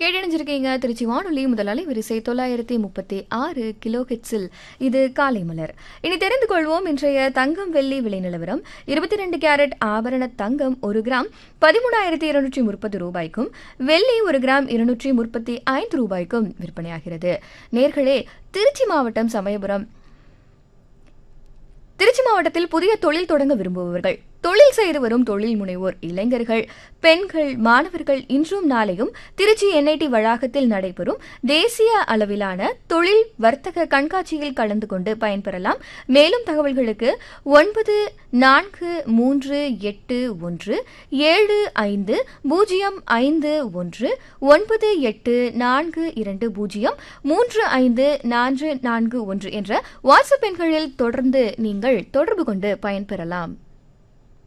கேட்டணிஞ்சிருக்கீங்க திருச்சி வானொலி முதலாளி வரிசை தொள்ளாயிரத்தி முப்பத்தி ஆறு கிலோ ஹெட்ஸில் இது காலை மலர் இனி தெரிந்து கொள்வோம் இன்றைய தங்கம் வெள்ளி விலை நிலவரம் இருபத்தி ரெண்டு கேரட் ஆபரண தங்கம் ஒரு கிராம் பதிமூணாயிரத்தி இருநூற்றி முப்பது ரூபாய்க்கும் வெள்ளி ஒரு கிராம் இருநூற்றி முப்பத்தி ஐந்து ரூபாய்க்கும் விற்பனையாகிறது நேர்களே திருச்சி மாவட்டம் சமயபுரம் திருச்சி மாவட்டத்தில் புதிய தொழில் தொடங்க விரும்புபவர்கள் தொழில் செய்து வரும் தொழில் முனைவோர் இளைஞர்கள் பெண்கள் மாணவர்கள் இன்றும் நாளையும் திருச்சி என்ஐடி வளாகத்தில் நடைபெறும் தேசிய அளவிலான தொழில் வர்த்தக கண்காட்சியில் கலந்து கொண்டு பயன்பெறலாம் மேலும் தகவல்களுக்கு ஒன்பது நான்கு மூன்று எட்டு ஒன்று ஏழு ஐந்து பூஜ்ஜியம் ஐந்து ஒன்று ஒன்பது எட்டு நான்கு இரண்டு பூஜ்ஜியம் மூன்று ஐந்து நான்கு நான்கு ஒன்று என்ற வாட்ஸ்அப் எண்களில் தொடர்ந்து நீங்கள் தொடர்பு கொண்டு பயன்பெறலாம்